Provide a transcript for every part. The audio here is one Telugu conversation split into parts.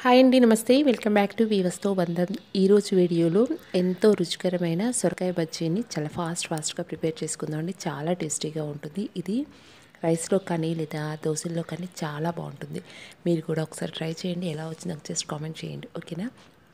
హాయ్ అండి నమస్తే వెల్కమ్ బ్యాక్ టు వీవస్తో బంధం ఈరోజు వీడియోలో ఎంతో రుచికరమైన సొరకాయ బజ్జీని చాలా ఫాస్ట్ ఫాస్ట్గా ప్రిపేర్ చేసుకుందామండి చాలా టేస్టీగా ఉంటుంది ఇది రైస్లో కానీ లేదా దోశల్లో కానీ చాలా బాగుంటుంది మీరు కూడా ఒకసారి ట్రై చేయండి ఎలా వచ్చిందో జస్ట్ కామెంట్ చేయండి ఓకేనా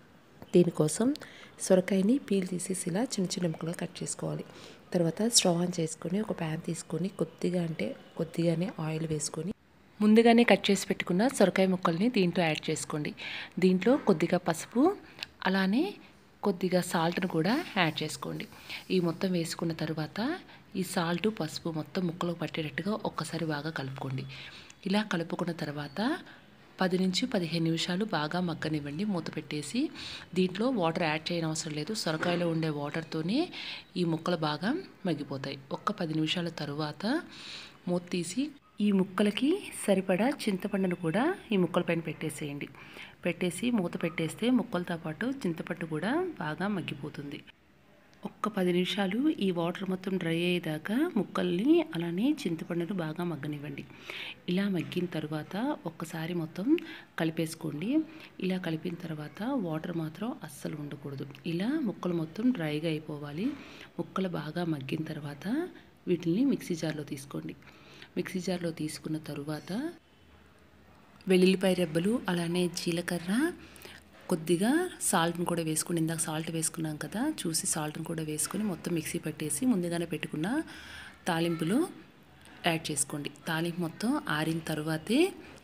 దీనికోసం సొరకాయని పీల్ తీసేసి ఇలా చిన్న చిన్న ముక్కలుగా కట్ చేసుకోవాలి తర్వాత స్టవ్ ఆన్ చేసుకొని ఒక ప్యాన్ తీసుకొని కొద్దిగా అంటే కొద్దిగానే ఆయిల్ వేసుకొని ముందుగానే కట్ చేసి పెట్టుకున్న సొరకాయ ముక్కల్ని దీంట్లో యాడ్ చేసుకోండి దీంట్లో కొద్దిగా పసుపు అలానే కొద్దిగా సాల్ట్ను కూడా యాడ్ చేసుకోండి ఈ మొత్తం వేసుకున్న తర్వాత ఈ సాల్ట్ పసుపు మొత్తం ముక్కలకు పట్టేటట్టుగా ఒక్కసారి బాగా కలుపుకోండి ఇలా కలుపుకున్న తర్వాత పది నుంచి పదిహేను నిమిషాలు బాగా మగ్గనివ్వండి మూత పెట్టేసి దీంట్లో వాటర్ యాడ్ చేయని అవసరం లేదు సొరకాయలో ఉండే వాటర్తోనే ఈ ముక్కలు బాగా మగ్గిపోతాయి ఒక్క పది నిమిషాల తరువాత మూత తీసి ఈ ముక్కలకి సరిపడా చింతపండును కూడా ఈ ముక్కల పైన పెట్టేసేయండి పెట్టేసి మూత పెట్టేస్తే ముక్కలతో పాటు చింతపండు కూడా బాగా మగ్గిపోతుంది ఒక్క పది నిమిషాలు ఈ వాటర్ మొత్తం డ్రై అయ్యేదాకా ముక్కల్ని అలానే చింతపండును బాగా మగ్గనివ్వండి ఇలా మగ్గిన తర్వాత ఒక్కసారి మొత్తం కలిపేసుకోండి ఇలా కలిపిన తర్వాత వాటర్ మాత్రం అస్సలు ఉండకూడదు ఇలా ముక్కలు మొత్తం డ్రైగా అయిపోవాలి ముక్కలు బాగా మగ్గిన తర్వాత వీటిని మిక్సీ జార్లో తీసుకోండి మిక్సీ జార్లో తీసుకున్న తరువాత వెల్లుల్లిపాయ రెబ్బలు అలానే జీలకర్ర కొద్దిగా సాల్ట్ని కూడా వేసుకుని ఇందాక సాల్ట్ వేసుకున్నాం కదా చూసి సాల్ట్ని కూడా వేసుకొని మొత్తం మిక్సీ పట్టేసి ముందుగానే పెట్టుకున్న తాలింపులో యాడ్ చేసుకోండి తాలింపు మొత్తం ఆరిన తర్వాతే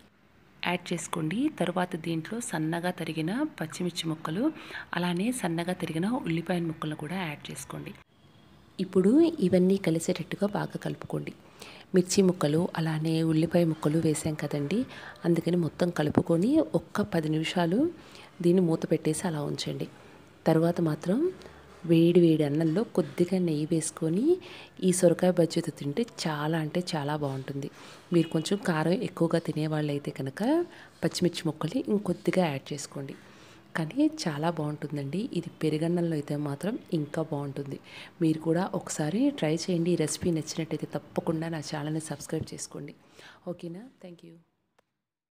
యాడ్ చేసుకోండి తర్వాత దీంట్లో సన్నగా తరిగిన పచ్చిమిర్చి ముక్కలు అలానే సన్నగా తరిగిన ఉల్లిపాయ ముక్కలను కూడా యాడ్ చేసుకోండి ఇప్పుడు ఇవన్నీ కలిసేటట్టుగా బాగా కలుపుకోండి మిర్చి ముక్కలు అలానే ఉల్లిపాయ ముక్కలు వేసాం కదండి అందుకని మొత్తం కలుపుకొని ఒక్క పది నిమిషాలు దీన్ని మూత పెట్టేసి అలా ఉంచండి తర్వాత మాత్రం వేడి వేడి అన్నంలో కొద్దిగా నెయ్యి వేసుకొని ఈ సొరకాయ బజ్జీతో తింటే చాలా అంటే చాలా బాగుంటుంది మీరు కొంచెం కారం ఎక్కువగా తినేవాళ్ళు అయితే కనుక పచ్చిమిర్చి ముక్కలు ఇంకొద్దిగా యాడ్ చేసుకోండి కానీ చాలా బాగుంటుందండి ఇది పెరుగన్నంలో అయితే మాత్రం ఇంకా బాగుంటుంది మీరు కూడా ఒకసారి ట్రై చేయండి ఈ రెసిపీ నచ్చినట్టయితే తప్పకుండా నా ఛానల్ని సబ్స్క్రైబ్ చేసుకోండి ఓకేనా థ్యాంక్ యూ